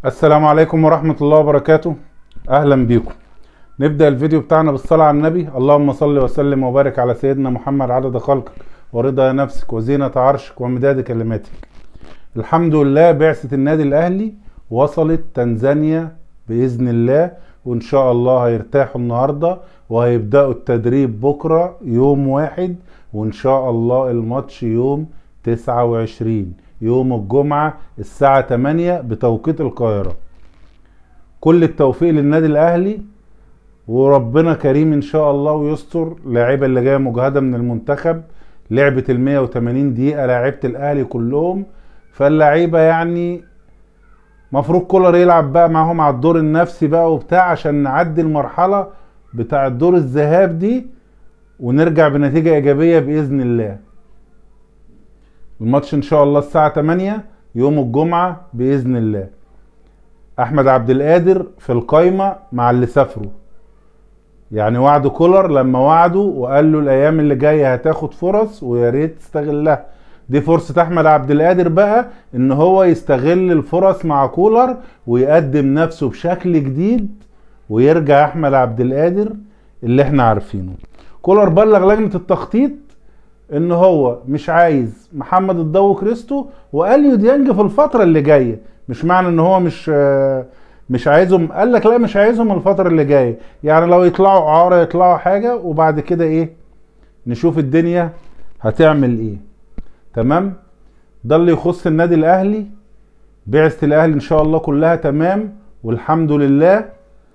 السلام عليكم ورحمة الله وبركاته أهلا بيكم نبدأ الفيديو بتاعنا بالصلاة على النبي اللهم صل وسلم وبارك على سيدنا محمد عدد خلقك ورضا نفسك وزينة عرشك ومداد كلماتك الحمد لله بعثة النادي الأهلي وصلت تنزانيا بإذن الله وإن شاء الله هيرتاحوا النهاردة وهيبدأوا التدريب بكرة يوم واحد وإن شاء الله الماتش يوم 29 يوم الجمعة الساعة 8 بتوقيت القاهرة كل التوفيق للنادي الأهلي وربنا كريم إن شاء الله ويستر لاعيبة اللي جاية مجهدة من المنتخب لعبة ال 180 دقيقة لاعيبة الأهلي كلهم فاللعيبة يعني مفروض كولر يلعب بقى معاهم على الدور النفسي بقى وبتاع عشان نعدي المرحلة بتاع الدور الذهاب دي ونرجع بنتيجة إيجابية بإذن الله الماتش ان شاء الله الساعة 8 يوم الجمعة بإذن الله أحمد عبد القادر في القايمة مع اللي سافروا يعني وعد كولر لما وعده وقال له الأيام اللي جاية هتاخد فرص ويا ريت تستغلها دي فرصة أحمد عبد القادر بقى إن هو يستغل الفرص مع كولر ويقدم نفسه بشكل جديد ويرجع أحمد عبد القادر اللي احنا عارفينه كولر بلغ لجنة التخطيط ان هو مش عايز محمد الضو كريستو واليو ديانج في الفتره اللي جايه مش معنى ان هو مش مش عايزهم قال لك لا مش عايزهم الفتره اللي جايه يعني لو يطلعوا اعاره يطلعوا حاجه وبعد كده ايه نشوف الدنيا هتعمل ايه تمام ده اللي يخص النادي الاهلي بعثه الاهلي ان شاء الله كلها تمام والحمد لله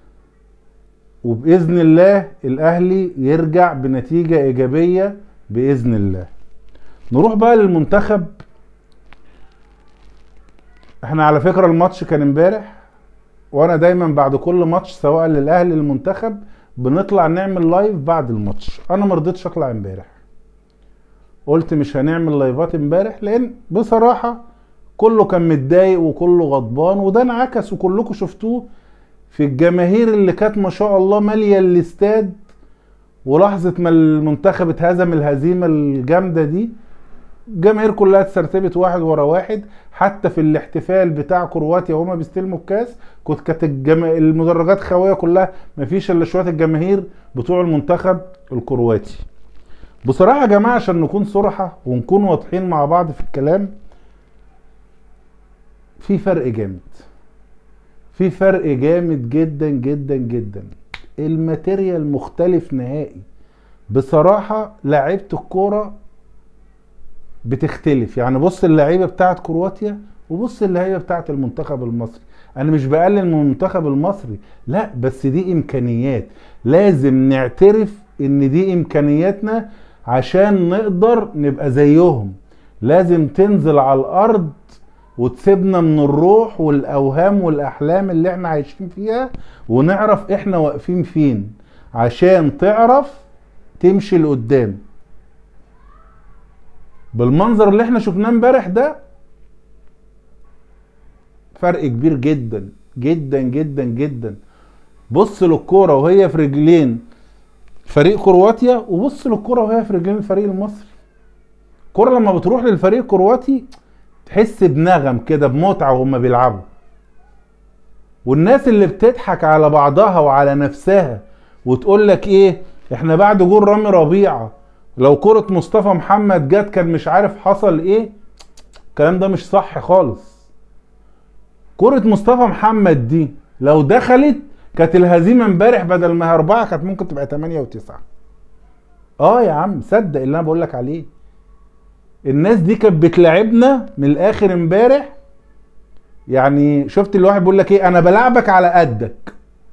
وباذن الله الاهلي يرجع بنتيجه ايجابيه باذن الله نروح بقى للمنتخب احنا على فكره الماتش كان امبارح وانا دايما بعد كل ماتش سواء للاهلي المنتخب بنطلع نعمل لايف بعد الماتش انا ما رضيتش اطلع امبارح قلت مش هنعمل لايفات امبارح لان بصراحه كله كان متضايق وكله غضبان وده انعكس وكلكم شفتوه في الجماهير اللي كانت ما شاء الله ماليه الاستاد ولحظة ما المنتخب اتهزم الهزيمة الجامدة دي الجماهير كلها اتسرتبت واحد ورا واحد حتى في الاحتفال بتاع كرواتيا وهما بيستلموا الكاس كنت كانت الجم... المدرجات خاوية كلها مفيش الا شوية الجماهير بتوع المنتخب الكرواتي بصراحة يا جماعة عشان نكون صراحة ونكون واضحين مع بعض في الكلام في فرق جامد في فرق جامد جدا جدا جدا الماتيريال مختلف نهائي بصراحة لعيبة الكورة بتختلف يعني بص اللعيبة بتاعت كرواتيا وبص اللعيبة بتاعت المنتخب المصري انا مش بقلل من المنتخب المصري لا بس دي امكانيات لازم نعترف ان دي امكانياتنا عشان نقدر نبقى زيهم لازم تنزل على الارض وتسيبنا من الروح والاوهام والاحلام اللي احنا عايشين فيها ونعرف احنا واقفين فين عشان تعرف تمشي لقدام بالمنظر اللي احنا شفناه امبارح ده فرق كبير جدا جدا جدا جدا بص للكوره وهي في رجلين فريق كرواتيا وبص للكوره وهي في رجلين الفريق المصري الكوره لما بتروح للفريق الكرواتي تحس بنغم كده بمتعه وهم بيلعبوا والناس اللي بتضحك على بعضها وعلى نفسها وتقول لك ايه احنا بعد جول رامي ربيعه لو كرة مصطفى محمد جت كان مش عارف حصل ايه الكلام ده مش صح خالص كرة مصطفى محمد دي لو دخلت كانت الهزيمة امبارح بدل ما هي أربعة كانت ممكن تبقى تمانية وتسعة اه يا عم صدق اللي انا بقول لك عليه الناس دي كانت بتلعبنا من الاخر امبارح يعني شفت الواحد بيقول لك ايه انا بلعبك على قدك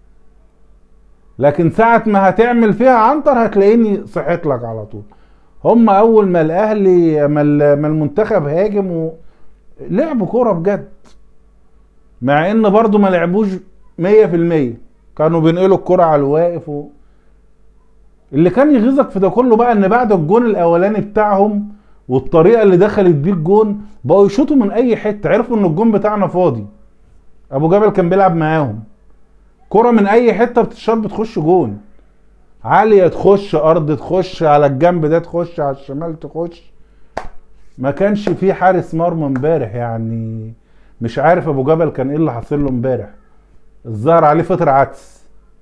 لكن ساعة ما هتعمل فيها عنتر هتلاقيني صحيت لك على طول هم اول ما الاهلي ما المنتخب هاجم و... لعبوا كوره بجد مع ان برضو ما لعبوش مية في المية كانوا بينقلوا الكرة على الواقف و... اللي كان يغيظك في ده كله بقى ان بعد الجون الاولاني بتاعهم والطريقه اللي دخلت بيه الجون بقوا يشوطوا من اي حته عرفوا ان الجون بتاعنا فاضي ابو جبل كان بيلعب معاهم كره من اي حته بتتشاط بتخش جون عاليه تخش ارض تخش على الجنب ده تخش على الشمال تخش ما كانش في حارس مرمى امبارح يعني مش عارف ابو جبل كان ايه اللي حاصل له امبارح الظاهر عليه فطر عدس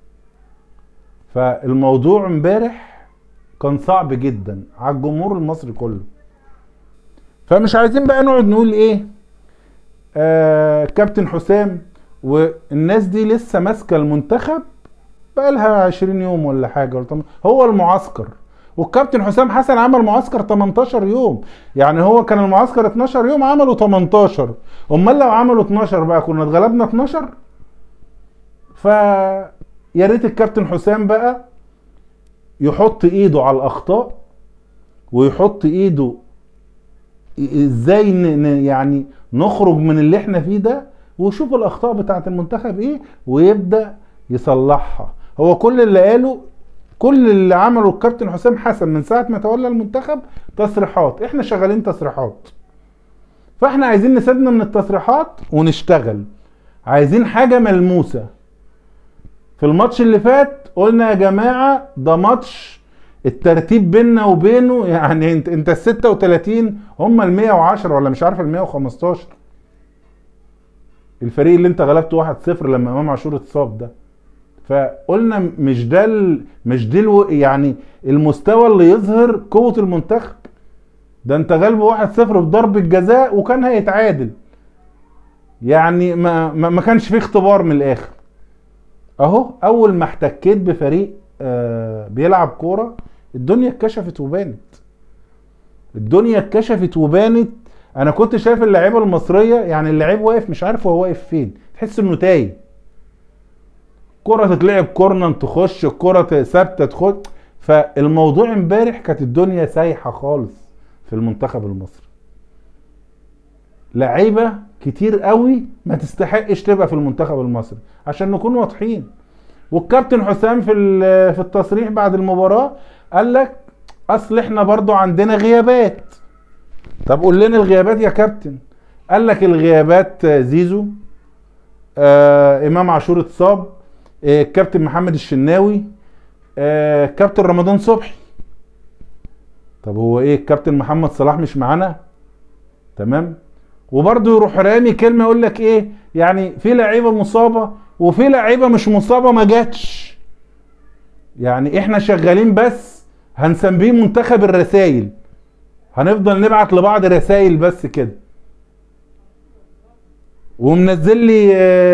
فالموضوع امبارح كان صعب جدا على الجمهور المصري كله فمش عايزين بقى نقعد نقول ايه آه كابتن حسام والناس دي لسه ماسكه المنتخب بقى لها 20 يوم ولا حاجه ولا هو المعسكر والكابتن حسام حسن عمل معسكر 18 يوم يعني هو كان المعسكر 12 يوم عملوا 18 امال لو عملوا 12 بقى كنا اتغلبنا 12 ف يا ريت الكابتن حسام بقى يحط ايده على الاخطاء ويحط ايده ازاي يعني نخرج من اللي احنا فيه ده ويشوف الاخطاء بتاعه المنتخب ايه ويبدا يصلحها هو كل اللي قاله كل اللي عمله الكابتن حسام حسن من ساعه ما تولى المنتخب تصريحات احنا شغالين تصريحات فاحنا عايزين نسيبنا من التصريحات ونشتغل عايزين حاجه ملموسه في الماتش اللي فات قلنا يا جماعه ده ماتش الترتيب بيننا وبينه يعني انت انت ال 36 هم ال 110 ولا مش عارف ال 115 الفريق اللي انت غلبته 1-0 لما امام عاشور اتصاب ده فقلنا مش ده مش دي الو... يعني المستوى اللي يظهر قوه المنتخب ده انت غلبه 1-0 بضربه جزاء وكان هيتعادل يعني ما ما كانش فيه اختبار من الاخر اهو اول ما احتكيت بفريق آه بيلعب كوره الدنيا اتكشفت وبانت الدنيا اتكشفت وبانت انا كنت شايف اللعيبه المصريه يعني اللعيب واقف مش عارف هو واقف فين تحس انه تايه كرة تتلعب كورنر تخش الكرة ثابتة تخش فالموضوع امبارح كانت الدنيا سايحة خالص في المنتخب المصري لعيبة كتير قوي ما تستحقش تبقى في المنتخب المصري عشان نكون واضحين والكابتن حسام في في التصريح بعد المباراة قال لك اصل احنا برضو عندنا غيابات طب قول لنا الغيابات يا كابتن قال لك الغيابات زيزو آه امام عاشور اتصاب آه كابتن محمد الشناوي آه كابتن رمضان صبحي طب هو ايه الكابتن محمد صلاح مش معانا تمام وبرضه يروح رامي كلمه يقول لك ايه يعني في لعيبه مصابه وفي لعيبه مش مصابه ما جاتش يعني احنا شغالين بس هنسميه منتخب الرسايل هنفضل نبعت لبعض رسايل بس كده ومنزل لي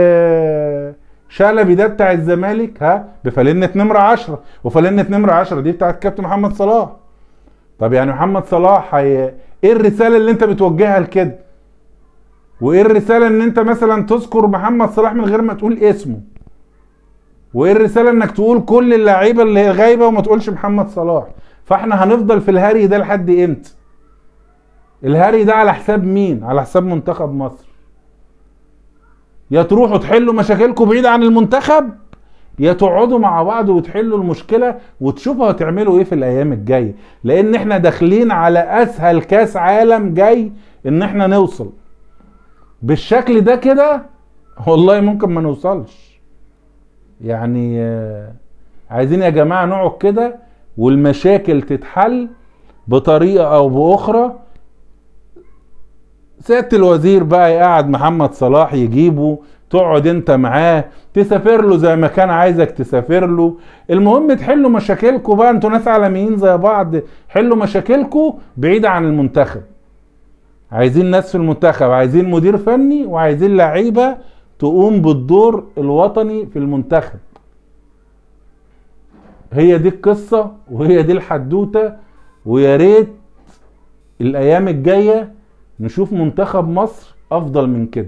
شلبي ده بتاع الزمالك ها بفلنة نمرة 10 وفلنة نمرة 10 دي بتاعت كابتن محمد صلاح طب يعني محمد صلاح هي ايه الرسالة اللي انت بتوجهها لكده وايه الرسالة ان انت مثلا تذكر محمد صلاح من غير ما تقول اسمه وايه الرسالة انك تقول كل اللعيبة اللي غايبة وما تقولش محمد صلاح فاحنا هنفضل في الهري ده لحد امتى الهري ده على حساب مين على حساب منتخب مصر يا تروحوا تحلوا مشاكلكم بعيد عن المنتخب يا تقعدوا مع بعض وتحلوا المشكله وتشوفوا هتعملوا ايه في الايام الجايه لان احنا داخلين على اسهل كاس عالم جاي ان احنا نوصل بالشكل ده كده والله ممكن ما نوصلش يعني عايزين يا جماعه نقعد كده والمشاكل تتحل بطريقه او باخرى سياده الوزير بقى يقعد محمد صلاح يجيبه تقعد انت معاه تسافر له زي ما كان عايزك تسافر له المهم تحلوا مشاكلكم بقى انتوا ناس عالميين زي بعض حلوا مشاكلكم بعيد عن المنتخب عايزين ناس في المنتخب عايزين مدير فني وعايزين لعيبه تقوم بالدور الوطني في المنتخب هي دي القصه وهي دي الحدوته ويا ريت الايام الجايه نشوف منتخب مصر افضل من كده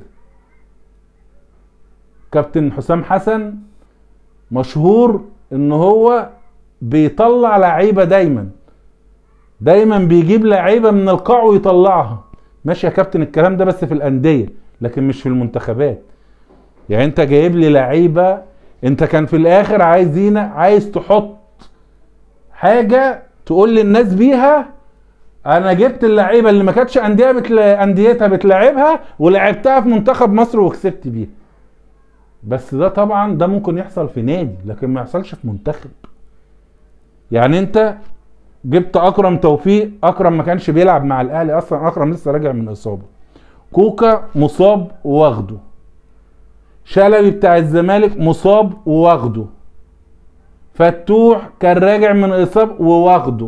كابتن حسام حسن مشهور ان هو بيطلع لعيبه دايما دايما بيجيب لعيبه من القاع ويطلعها ماشي يا كابتن الكلام ده بس في الانديه لكن مش في المنتخبات يعني انت جايب لي لعيبه انت كان في الاخر عايزين عايز تحط حاجه تقول للناس بيها انا جبت اللعيبه اللي ما كانتش انديه بتلا... انديتها بتلاعبها ولعبتها في منتخب مصر وكسبت بيها بس ده طبعا ده ممكن يحصل في نادي لكن ما يحصلش في منتخب يعني انت جبت اكرم توفيق اكرم ما كانش بيلعب مع الاهلي اصلا اكرم لسه راجع من اصابه كوكا مصاب واخده شلبي بتاع الزمالك مصاب وواخده فتوح كان راجع من اصاب وواخده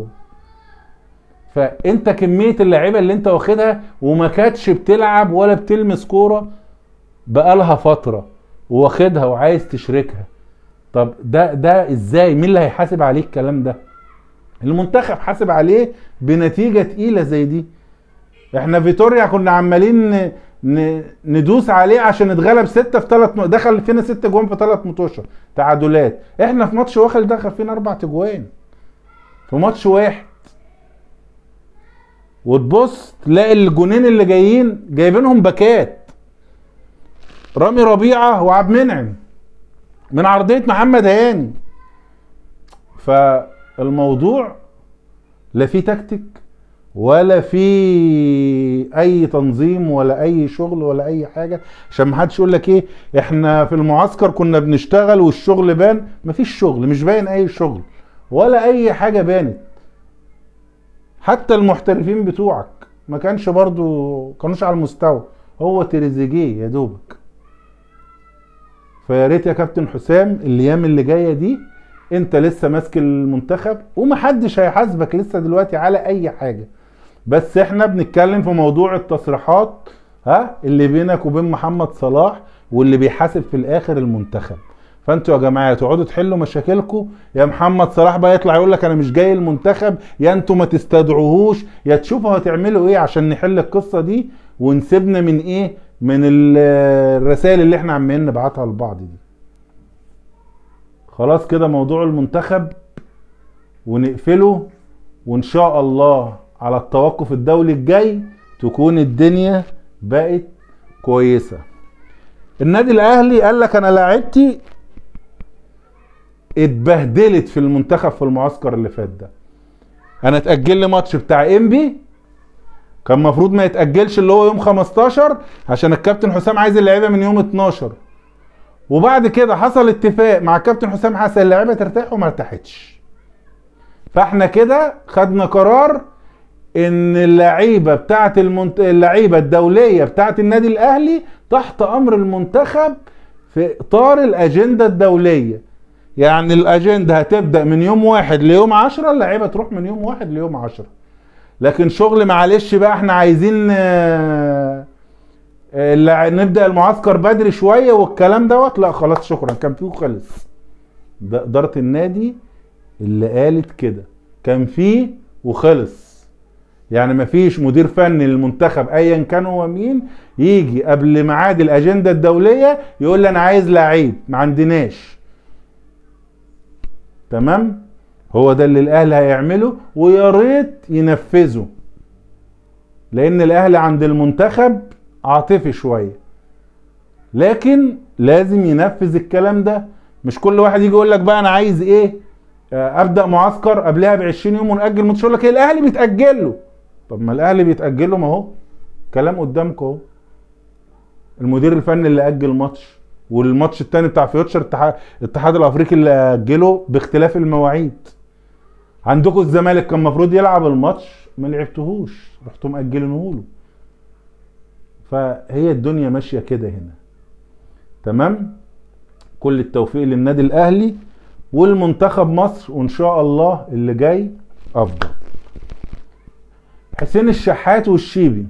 فانت كميه اللعيبه اللي انت واخدها وما كانتش بتلعب ولا بتلمس كوره بقالها فتره واخدها وعايز تشركها طب ده ده ازاي مين اللي هيحاسب عليه الكلام ده المنتخب حاسب عليه بنتيجه تقيله زي دي احنا فيتوريا كنا عمالين ن- ن- ندوس عليه عشان اتغلب ستة في ثلاث دخل فينا ست جوان في ثلاث متوشة تعادلات احنا في ماتش واخد دخل فينا اربع تجوان في ماتش واحد وتبص تلاقي الجونين اللي جايين جايبينهم باكات رامي ربيعه وعبد المنعم من عرضيه محمد هاني فالموضوع لا في تكتيك ولا في اي تنظيم ولا اي شغل ولا اي حاجه عشان ما حدش يقول لك ايه احنا في المعسكر كنا بنشتغل والشغل بان مفيش شغل مش باين اي شغل ولا اي حاجه بانت حتى المحترفين بتوعك ما كانش برضو كانوش على المستوى هو تريزيجيه يا دوبك فيا ريت يا كابتن حسام الايام اللي جايه دي انت لسه ماسك المنتخب ومحدش هيحاسبك لسه دلوقتي على اي حاجه بس احنا بنتكلم في موضوع التصريحات ها اللي بينك وبين محمد صلاح واللي بيحاسب في الاخر المنتخب فانتوا يا جماعه تقعدوا تحلوا مشاكلكم يا محمد صلاح بقى يطلع يقول لك انا مش جاي المنتخب يا انتوا ما تستدعوهوش يا تشوفوا هتعملوا ايه عشان نحل القصه دي ونسيبنا من ايه من ال- الرسائل اللي احنا عمالين نبعتها لبعض دي خلاص كده موضوع المنتخب ونقفله وان شاء الله على التوقف الدولي الجاي تكون الدنيا بقت كويسه النادي الاهلي قال لك انا لاعبتي اتبهدلت في المنتخب في المعسكر اللي فات ده انا اتاجل لي ماتش بتاع انبي كان المفروض ما يتاجلش اللي هو يوم 15 عشان الكابتن حسام عايز اللعيبه من يوم 12 وبعد كده حصل اتفاق مع الكابتن حسام حسن اللعيبه ترتاح وما ارتاحتش فاحنا كده خدنا قرار ان اللعيبه بتاعه المنت... اللعيبه الدوليه بتاعه النادي الاهلي تحت امر المنتخب في اطار الاجنده الدوليه يعني الاجنده هتبدا من يوم واحد ليوم عشرة اللعيبه تروح من يوم واحد ليوم عشرة لكن شغل معلش بقى احنا عايزين آه، آه، اللع- نبدا المعسكر بدري شويه والكلام دوت لا خلاص شكرا كان فيه وخلص ده اداره النادي اللي قالت كده كان فيه وخلص يعني مفيش مدير فني للمنتخب ايا كان هو مين يجي قبل ميعاد الاجنده الدوليه يقول لي انا عايز لعيب ما عندناش تمام هو ده اللي الاهلي هيعمله ويا ريت ينفذه لان الاهلي عند المنتخب عاطفي شويه لكن لازم ينفذ الكلام ده مش كل واحد يجي يقول لك بقى انا عايز ايه آه، ابدا معسكر قبلها ب 20 يوم ونأجل ماتش يقول لك ايه الاهلي بيتأجل له طب ما الاهلي بيتأجل له ما هو كلام قدامكم اهو المدير الفني اللي اجل ماتش والماتش التاني بتاع فيوتشر الاتحاد الاتحاد الافريقي اللي اجله باختلاف المواعيد عندكم الزمالك كان المفروض يلعب الماتش ما لعبتهوش رحتوا مأجلينه له فهي الدنيا ماشيه كده هنا تمام كل التوفيق للنادي الاهلي والمنتخب مصر وان شاء الله اللي جاي افضل حسين الشحات والشيبي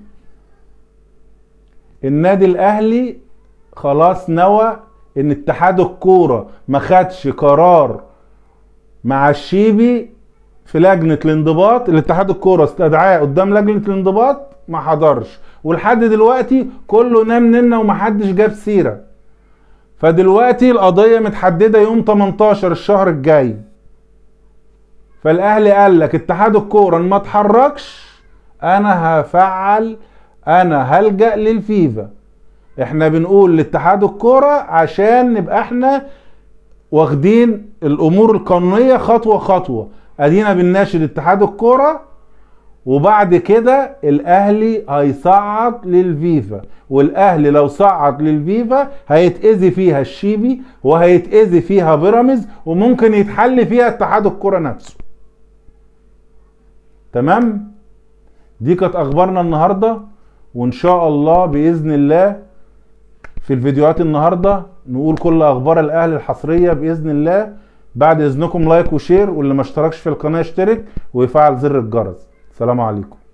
النادي الاهلي خلاص نوى ان اتحاد الكوره ما خدش قرار مع الشيبي في لجنه الانضباط الاتحاد الكوره استدعاه قدام لجنه الانضباط ما حضرش ولحد دلوقتي كله نام ننا ومحدش جاب سيره فدلوقتي القضيه متحدده يوم 18 الشهر الجاي فالاهلي قال لك اتحاد الكوره إن ما اتحركش انا هفعل انا هلجا للفيفا احنا بنقول لاتحاد الكوره عشان نبقى احنا واخدين الامور القانونيه خطوه خطوه ادينا بنناشد اتحاد الكوره وبعد كده الاهلي هيصعد للفيفا والاهلي لو صعد للفيفا هيتاذي فيها الشيبي وهيتاذي فيها بيراميدز وممكن يتحل فيها اتحاد الكوره نفسه تمام دي كانت اخبارنا النهارده وان شاء الله باذن الله في الفيديوهات النهارده نقول كل اخبار الاهلي الحصريه باذن الله بعد اذنكم لايك وشير واللي ما اشتركش في القناه يشترك ويفعل زر الجرس سلام عليكم